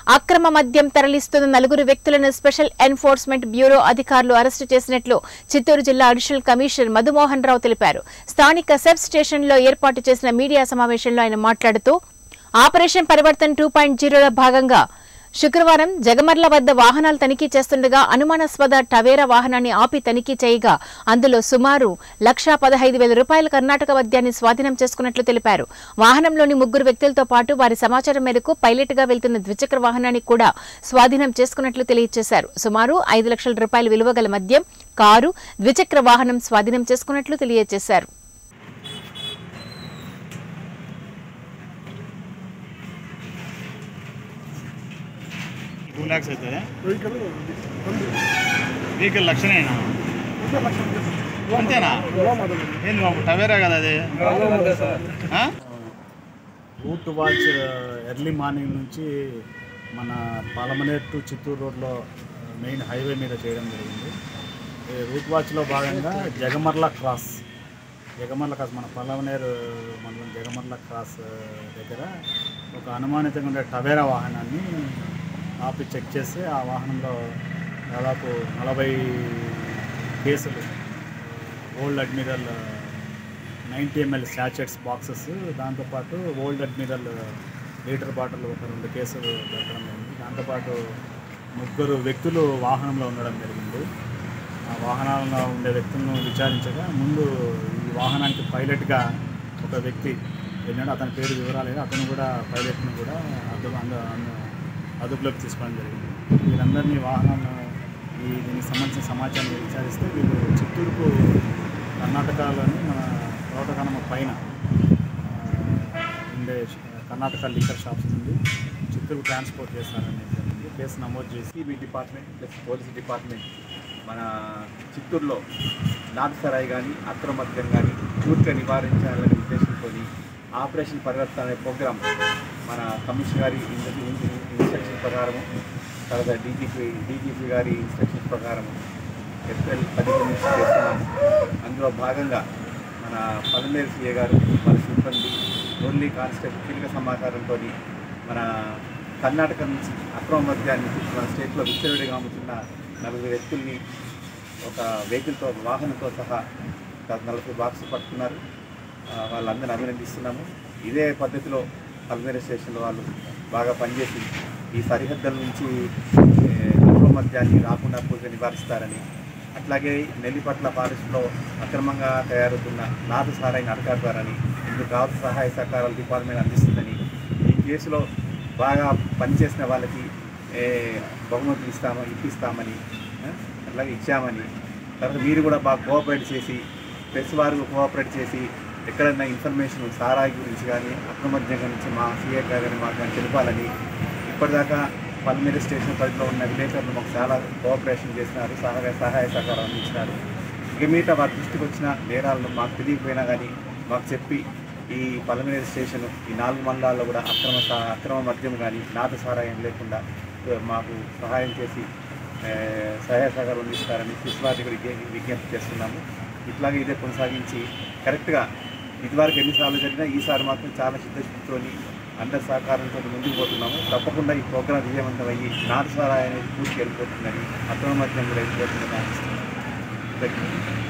అక్రమ మద్యం తరలిస్తున్న నలుగురు వ్యక్తులను స్పెషల్ ఎన్ఫోర్స్మెంట్ బ్యూరో అధికారులు అరెస్టు చేసినట్లు చిత్తూరు జిల్లా అడిషనల్ కమిషనర్ మధుమోహన్ రావు తెలిపారు స్థానిక సబ్ స్టేషన్లో ఏర్పాటు చేసిన మీడియా సమావేశంలో ఆయన మాట్లాడుతూ ఆపరేషన్ పరివర్తన్ టూ పాయింట్ జీరోలో భాగంగా శుక్రవారం జగమర్ల వద్ద వాహనాలు తనిఖీ చేస్తుండగా అనుమానాస్పద టవేరా వాహనాన్ని ఆపి తనిఖీ చేయగా అందులో సుమారు లక్షా పదహైదు వేల రూపాయల కర్ణాటక మద్యాన్ని స్వాధీనం చేసుకున్నట్లు తెలిపారు వాహనంలోని ముగ్గురు వ్యక్తులతో పాటు వారి సమాచారం మేరకు పైలట్ గా వెళ్తున్న ద్విచక్ర వాహనాన్ని కూడా స్వాధీనం చేసుకున్నట్లు తెలియజేశారు సుమారు ఐదు లక్షల రూపాయల విలువ గల మద్యం కారు ద్విచక్ర వాహనం స్వాధీనం చేసుకున్నట్లు తెలియజేశారు టూ ల్యాక్స్ అవుతుంది వెహికల్ ఉంది. వెహికల్ లక్షణేనా ఉంటే లక్ష ఉంది సార్. అంతేనా లో మోడల్ ఉంది. ఏంది బాబు టవేరా కదా అది ఆ? రూట్ వాచ్ ఎర్లీ మార్నింగ్ నుంచి మన పాలమనేర్ టు చిత్తూరు రోడ్లో మెయిన్ హైవే మీద చేయడం జరిగింది ఈ రూట్ వాచ్లో భాగంగా జగమర్ల క్రాస్ జగమర్ల క్రాస్ మన పాలమనేరు మండలం జగమర్ల క్రాస్ దగ్గర ఒక అనుమానితంగా ఉండే టవేరా వాహనాన్ని ఆపి చెక్ చేస్తే ఆ వాహనంలో దాదాపు నలభై కేసులు Old Admiral ninety ML sachets boxes దాంతోపాటు ఓల్డ్ అడ్మిరల్ లీటర్ బాటిల్ ఒక రెండు కేసులు దొరకడం జరిగింది దాంతోపాటు ముగ్గురు వ్యక్తులు వాహనంలో ఉండడం జరిగింది ఆ వాహనాలలో ఉండే వ్యక్తులను విచారించగా ముందు ఈ వాహనానికి పైలట్గా ఒక వ్యక్తి ఏంటంటే అతని పేరు వివరాలు లేదు అతను కూడా పైలట్ని కూడా అదు అంద- అంద- అదుపులోకి తీసుకోవడం జరిగింది వీరందరినీ వాహనం ఈ దీనికి సంబంధించిన సమాచారం విచారిస్తే వీళ్ళు చిత్తూరుకు కర్ణాటకలోని మన తోటకనమ పైన ఆ, ఉండే ష- కర్ణాటక లిక్కర్ షాప్స్ నుండి చిత్తూరు ట్రాన్స్పోర్ట్ చేస్తారని జరిగింది కేసు నమోదు చేసి CB department plus police department మన చిత్తూరులో నాటుసరాయి కానీ అక్రమత్యం కానీ పూర్తిగా నివారించాలనే ఉద్దేశంతో ఆపరేషన్ పరివర్తన అనే ప్రోగ్రామ్ మన కమిషనర్ గారి ఇన్- ఇన్- ఇన్స్ట్రక్షన్ ప్రకారము తర్వాత డీజీపీ డీజీపీ గారి ఇన్స్ట్రక్షన్స్ ప్రకారం ఏప్రిల్ పదిహేను నుంచి చేస్తున్నాము అందులో భాగంగా మన పలమేరు సీఏ గారు మన సిబ్బంది ఓన్లీ కానిస్టేబుల్ కీలక సమాచారంతో మన కర్ణాటక నుంచి అక్రమ మద్యాన్ని మన స్టేట్లో విచ్చలవిడిగా అమ్ముతున్న నలుగురు వ్యక్తుల్ని ఒక వెహికల్తో వాహనంతో సహా ఒక నలభై బాక్స్ పట్టుకున్నారు ఆ, వాళ్ళందరిని అభినందిస్తున్నాము ఇదే పద్ధతిలో పల్మేర స్టేషన్లో వాళ్ళు బాగా పనిచేసి ఈ సరిహద్దుల నుంచి ఏ, అక్రమ మద్యాన్ని రాకుండా పూర్తిగా నివారిస్తారని అట్లాగే నెల్లిపట్ల ఫారెస్ట్లో అక్రమంగా తయారవుతున్న నాటు సారాయిని అడగాడతారని ఇందుకు కావాల్సిన సహాయ సహకారాలు డిపార్ట్మెంట్ అందిస్తుందని ఈ కేసులో బాగా పనిచేసిన వాళ్ళకి ఏ, బహుమతులు ఇస్తాము ఇప్పిస్తామని ఆ, అట్లాగే ఇచ్చామని తర్వాత మీరు కూడా బాగా కోఆపరేట్ చేసి ప్రెస్ వారు కోఆపరేట్ చేసి ఎక్కడన్నా ఇన్ఫర్మేషన్ సారాయి గురించి కానీ అక్రమజ్ఞం గురించి మా సీఏ గారిని మాకు కానీ తెలపాలని ఇప్పటిదాకా పల్మేరు స్టేషన్ పరిధిలో ఉన్న విలేకరులు మాకు చాలా కోఆపరేషన్ చేసినారు సహాయ సహాయ సహకారం అందించినారు ఇక మిగతా వారి దృష్టికి వచ్చిన నేరాలను మాకు తెలియకపోయినా కానీ మాకు చెప్పి ఈ పలమనేరు స్టేషన్ ఈ నాలుగు మండలాల్లో కూడా అక్రమ సా- అక్రమ మద్యం కానీ నాటు సారాయం లేకుండా ఆ, మాకు సహాయం చేసి ఆ, సహాయ సహకారం అందిస్తారని శిశువాధికుడికి విజ్ఞప్తి చేస్తున్నాము ఇట్లాగే ఇదే కొనసాగించి కరెక్ట్గా ఇదివరకు ఎన్నిసార్లు జరిగినా ఈసారి మాత్రం చాలా చిత్తశుద్ధితోని అందరి సహకారంతో ముందుకు పోతున్నాము తప్పకుండా ఈ ప్రోగ్రాం విజయవంతం అయ్యి నాటు సారాయి అనేది పూర్తి వెళ్ళిపోతుందని అక్రమ మద్యం కూడా వెళ్ళిపోతుందని ఆశిస్తున్నాను థ్యాంక్ యూ